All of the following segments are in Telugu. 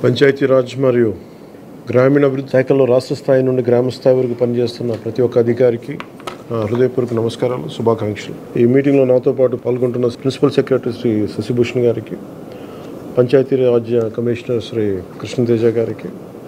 పంచాయతీరాజ్ మరియు గ్రామీణాభివృద్ధి శాఖలో రాష్ట్ర స్థాయి నుండి గ్రామ స్థాయి వరకు పనిచేస్తున్న ప్రతి ఒక్క అధికారికి ఆ, హృదయపూర్వక నమస్కారాలు శుభాకాంక్షలు ఈ మీటింగ్లో నాతో పాటు పాల్గొంటున్న ప్రిన్సిపల్ సెక్రటరీ శ్రీ శశిభూషణ్ గారికి పంచాయతీరాజ్ కమిషనర్ శ్రీ కృష్ణతేజ గారికి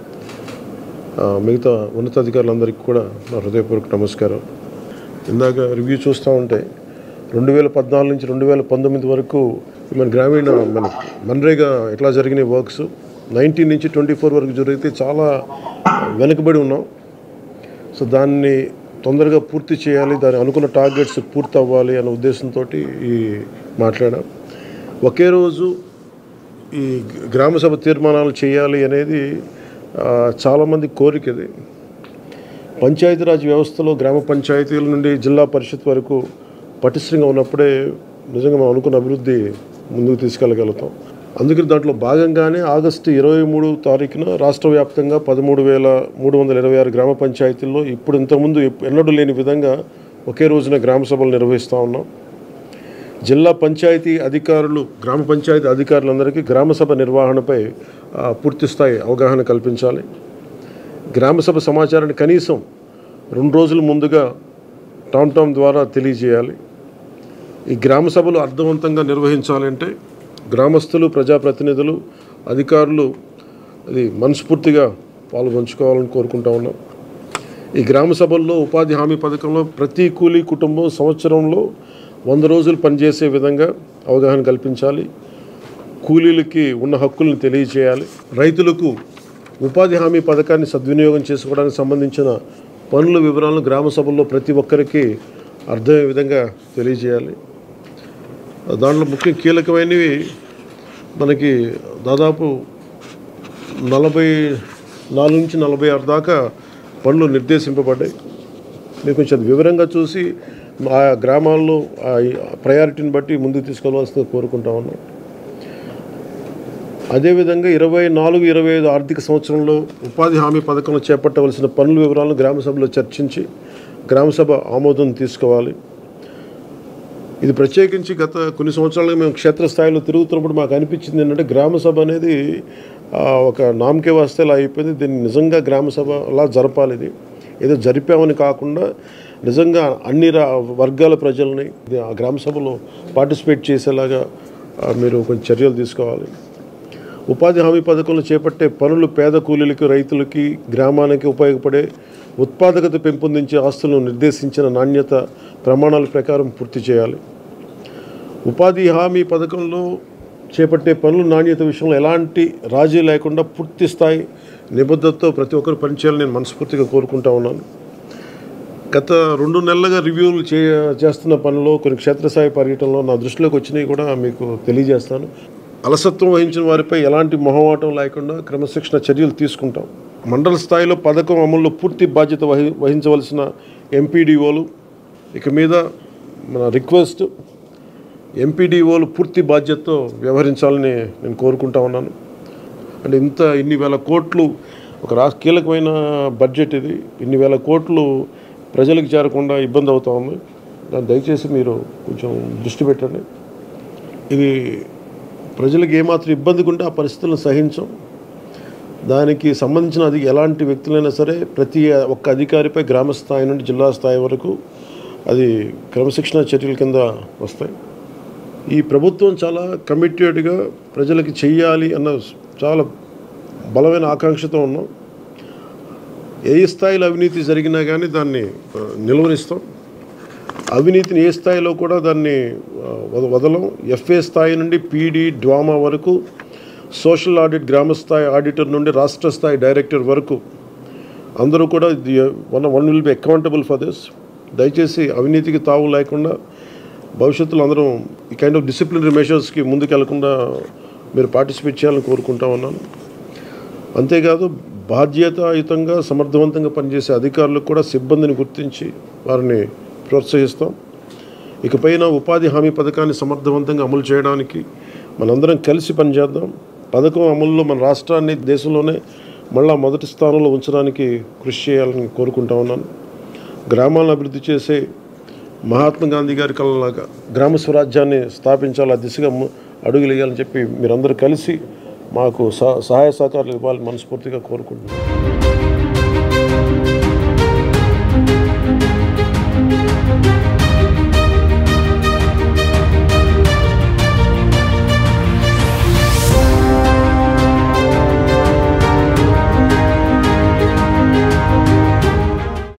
ఆ, మిగతా ఉన్నతాధికారులందరికీ కూడా నా హృదయపూర్వక నమస్కారం ఇందాక రివ్యూ చూస్తూ ఉంటే రెండు వేల పద్నాలుగు నుంచి రెండు వేల పంతొమ్మిది వరకు మన గ్రామీణ మన మన్రేగా ఎట్లా జరిగినాయి వర్క్స్ నైన్టీన్ నుంచి ట్వంటీ ఫోర్ వరకు జరిగితే చాలా వెనుకబడి ఉన్నాం సో దాన్ని తొందరగా పూర్తి చేయాలి దాని అనుకున్న టార్గెట్స్ పూర్తి అవ్వాలి అనే ఉద్దేశంతో ఈ మాట్లాడాం ఒకే రోజు ఈ గ్రామ సభ తీర్మానాలు చేయాలి అనేది ఆ, చాలామంది కోరిక ఇది పంచాయతీరాజ్ వ్యవస్థలో గ్రామ పంచాయతీల నుండి జిల్లా పరిషత్ వరకు పటిష్టంగా ఉన్నప్పుడే నిజంగా మనం అనుకున్న అభివృద్ధి ముందుకు తీసుకెళ్ళగలుగుతాం అందుకని దాంట్లో భాగంగానే ఆగస్టు ఇరవై మూడు తారీఖున రాష్ట్ర వ్యాప్తంగా పదమూడు వేల మూడు వందల ఇరవై ఆరు గ్రామ పంచాయతీల్లో ఇప్పుడు ఇంతకుముందు ఎప్- ఎన్నడూ లేని విధంగా ఒకే రోజున గ్రామ సభలు నిర్వహిస్తూ ఉన్నాం జిల్లా పంచాయతీ అధికారులు గ్రామ పంచాయతీ అధికారులందరికీ గ్రామ సభ నిర్వహణపై ఆ, పూర్తి స్థాయి అవగాహన కల్పించాలి గ్రామ సభ సమాచారాన్ని కనీసం రెండు రోజుల ముందుగా టామ్ టామ్ ద్వారా తెలియజేయాలి ఈ గ్రామ సభలు అర్థవంతంగా నిర్వహించాలంటే గ్రామస్తులు ప్రజాప్రతినిధులు అధికారులు అది మనస్ఫూర్తిగా పాల్గొంచుకోవాలని కోరుకుంటా ఉన్నాం ఈ గ్రామ సభల్లో ఉపాధి హామీ పథకంలో ప్రతి కూలీ కుటుంబం సంవత్సరంలో వంద రోజులు పనిచేసే విధంగా అవగాహన కల్పించాలి కూలీలకి ఉన్న హక్కులను తెలియజేయాలి రైతులకు ఉపాధి హామీ పథకాన్ని సద్వినియోగం చేసుకోవడానికి సంబంధించిన పనుల వివరాలను గ్రామ సభల్లో ప్రతి ఒక్కరికి అర్థమయ్యే విధంగా తెలియజేయాలి దాంట్లో ముఖ్య కీలకమైనవి మనకి దాదాపు నలభై నాలుగు నుంచి నలభై ఆరు దాకా పనులు నిర్దేశింపబడ్డాయి మీరు కొంచెం అది వివరంగా చూసి ఆ గ్రామాల్లో ఆ ప్రయారిటీని బట్టి ముందుకు తీసుకెళ్ళవలసింది కోరుకుంటా ఉన్నాం అదేవిధంగా ఇరవై నాలుగు ఇరవై ఐదు ఆర్థిక సంవత్సరంలో ఉపాధి హామీ పథకంలో చేపట్టవలసిన పనుల వివరాలను గ్రామ సభలో చర్చించి గ్రామ సభ ఆమోదం తీసుకోవాలి ఇది ప్రత్యేకించి గత కొన్ని సంవత్సరాలుగా మేము క్షేత్రస్థాయిలో తిరుగుతున్నప్పుడు మాకు అనిపించింది ఏంటంటే గ్రామ సభ అనేది ఆ, ఒక నామకే వస్తేలా అయిపోయింది దీన్ని నిజంగా గ్రామ సభ అలా జరపాలి ఇది ఏదో జరిపామని కాకుండా నిజంగా అన్ని రా వర్గాల ప్రజల్ని ఇది ఆ గ్రామ సభలో పార్టిసిపేట్ చేసేలాగా ఆ, మీరు కొంచెం చర్యలు తీసుకోవాలి ఉపాధి హామీ పథకంలో చేపట్టే పనులు పేద కూలీలకి రైతులకి గ్రామానికి ఉపయోగపడే ఉత్పాదకత పెంపొందించే ఆస్తులను నిర్దేశించిన నాణ్యత ప్రమాణాల ప్రకారం పూర్తి చేయాలి ఉపాధి హామీ పథకంలో చేపట్టే పనుల నాణ్యత విషయంలో ఎలాంటి రాజీ లేకుండా పూర్తి స్థాయి నిబద్ధతతో ప్రతి ఒక్కరు పనిచేయాలని నేను మనస్ఫూర్తిగా కోరుకుంటా ఉన్నాను గత రెండు నెలలుగా రివ్యూలు చే చేస్తున్న పనిలో కొన్ని క్షేత్రస్థాయి పర్యటనలో నా దృష్టిలోకి వచ్చినవి కూడా మీకు తెలియజేస్తాను అలసత్వం వహించిన వారిపై ఎలాంటి మొహమాటం లేకుండా క్రమశిక్షణ చర్యలు తీసుకుంటాం మండల స్థాయిలో పథకం అమల్లో పూర్తి బాధ్యత వహి వహించవలసిన ఎంపీడీఓలు ఇక మీద మన రిక్వెస్ట్ ఎంపీడీఓలు పూర్తి బాధ్యతతో వ్యవహరించాలని నేను కోరుకుంటా ఉన్నాను అంటే ఇంత ఇన్ని వేల కోట్లు ఒక రాష్ట్ర కీలకమైన బడ్జెట్ ఇది ఇన్ని వేల కోట్లు ప్రజలకు చేరకుండా ఇబ్బంది అవుతా ఉంది దాన్ని దయచేసి మీరు కొంచెం దృష్టి పెట్టండి ఇది ప్రజలకు ఏమాత్రం ఇబ్బందిగా ఉంటే ఆ పరిస్థితులను సహించం దానికి సంబంధించిన అది ఎలాంటి వ్యక్తులైనా సరే ప్రతి ఒక్క అధికారిపై గ్రామ స్థాయి నుండి జిల్లా స్థాయి వరకు అది క్రమశిక్షణ చర్యల కింద వస్తాయి ఈ ప్రభుత్వం చాలా కమిటెడ్గా ప్రజలకి చెయ్యాలి అన్న చాలా బలమైన ఆకాంక్షతో ఉన్నాం ఏ స్థాయిలో అవినీతి జరిగినా కానీ దాన్ని ఆ, నిలువరిస్తాం అవినీతిని ఏ స్థాయిలో కూడా దాన్ని ఆ, వద- వదలం ఎఫ్ఏ స్థాయి నుండి పీడీ డ్వామా వరకు సోషల్ ఆడిట్ గ్రామ స్థాయి ఆడిటర్ నుండి రాష్ట్ర స్థాయి డైరెక్టర్ వరకు అందరూ కూడా one one will be accountable for this దయచేసి అవినీతికి తావు లేకుండా భవిష్యత్తులో అందరం ఈ కైండ్ ఆఫ్ డిసిప్లినరీ మెషర్స్కి ముందుకు వెళ్లకుండా మీరు పార్టిసిపేట్ చేయాలని కోరుకుంటా ఉన్నాను అంతేకాదు బాధ్యతాయుతంగా సమర్థవంతంగా పనిచేసే అధికారులకు కూడా సిబ్బందిని గుర్తించి వారిని ప్రోత్సహిస్తాం ఇకపైన ఉపాధి హామీ పథకాన్ని సమర్థవంతంగా అమలు చేయడానికి మనందరం కలిసి పనిచేద్దాం పథకం అమలులో మన రాష్ట్రాన్ని దేశంలోనే మళ్ళా మొదటి స్థానంలో ఉంచడానికి కృషి చేయాలని కోరుకుంటా ఉన్నాను గ్రామాలను అభివృద్ధి చేసే మహాత్మా గాంధీ గారి కళలాగా గ్రామ స్వరాజ్యాన్ని స్థాపించాలి ఆ దిశగా ము- అడుగులు వేయాలని చెప్పి మీరందరూ కలిసి మాకు సహ- సహాయ సహకారాలు ఇవ్వాలని మనస్ఫూర్తిగా కోరుకుంటున్నాను